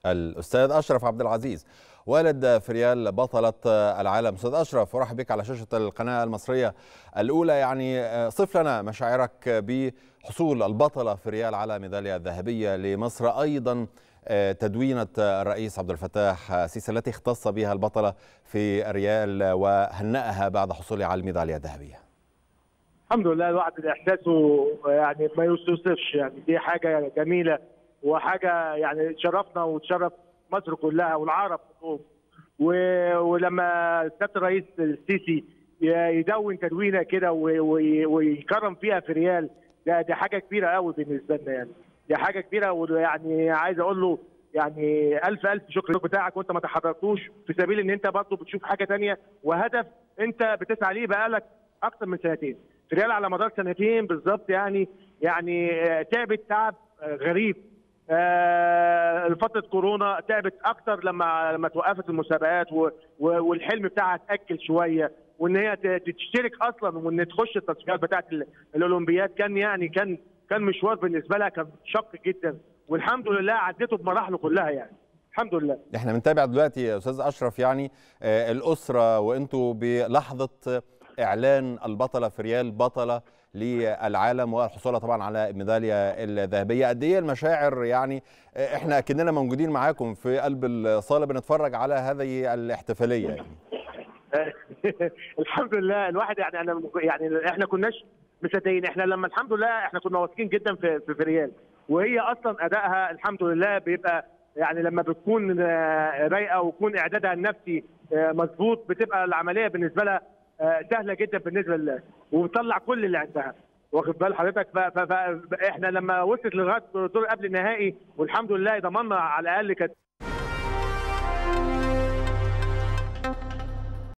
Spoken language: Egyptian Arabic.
الأستاذ أشرف عبد العزيز والد فريال بطلة العالم أستاذ أشرف أرحب بك على شاشة القناة المصرية الأولى يعني صف لنا مشاعرك بحصول البطلة فريال على ميدالية ذهبية لمصر أيضا تدوينة الرئيس عبد الفتاح السيسي التي اختص بها البطلة في الريال وهنأها بعد حصولها على الميدالية الذهبية الحمد لله الواحد احساسه يعني ما يوصفش يعني دي حاجه جميله وحاجه يعني تشرفنا وتشرف مصر كلها والعرب كلهم ولما سياده الرئيس السيسي يدون تدوينه كده ويكرم فيها في ريال ده دي حاجه كبيره قوي بالنسبه لنا يعني دي حاجه كبيره ويعني عايز اقول له يعني الف الف شكر بتاعك وانت ما تحركتوش في سبيل ان انت برضه بتشوف حاجه ثانيه وهدف انت بتسعى ليه بقالك اكثر من سنتين في ريال على مدار سنتين بالظبط يعني يعني تعبت تعب غريب فتره كورونا تعبت اكتر لما لما توقفت المسابقات والحلم بتاعها اتاجل شويه وان هي تشترك اصلا وان تخش التصفيات بتاعه الاولمبياد كان يعني كان كان مشوار بالنسبه لها كان شق جدا والحمد لله عدته بمراحله كلها يعني الحمد لله احنا بنتابع دلوقتي يا استاذ اشرف يعني الاسره وانتم بلحظه اعلان البطله في ريال بطله للعالم والحصول طبعا على الميداليه الذهبيه قد ايه المشاعر يعني احنا اكننا موجودين معاكم في قلب الصاله بنتفرج على هذه الاحتفاليه يعني. الحمد لله الواحد يعني انا يعني احنا كناش مصدقين احنا لما الحمد لله احنا كنا واثقين جدا في في ريال وهي اصلا ادائها الحمد لله بيبقى يعني لما بتكون رايقه ويكون اعدادها النفسي مظبوط بتبقى العمليه بالنسبه لها سهله جدا بالنسبه لله وبتطلع كل اللي عندها واخد بال حضرتك فاحنا لما وصلت لغايه دور قبل النهائي والحمد لله ضمننا على الاقل كانت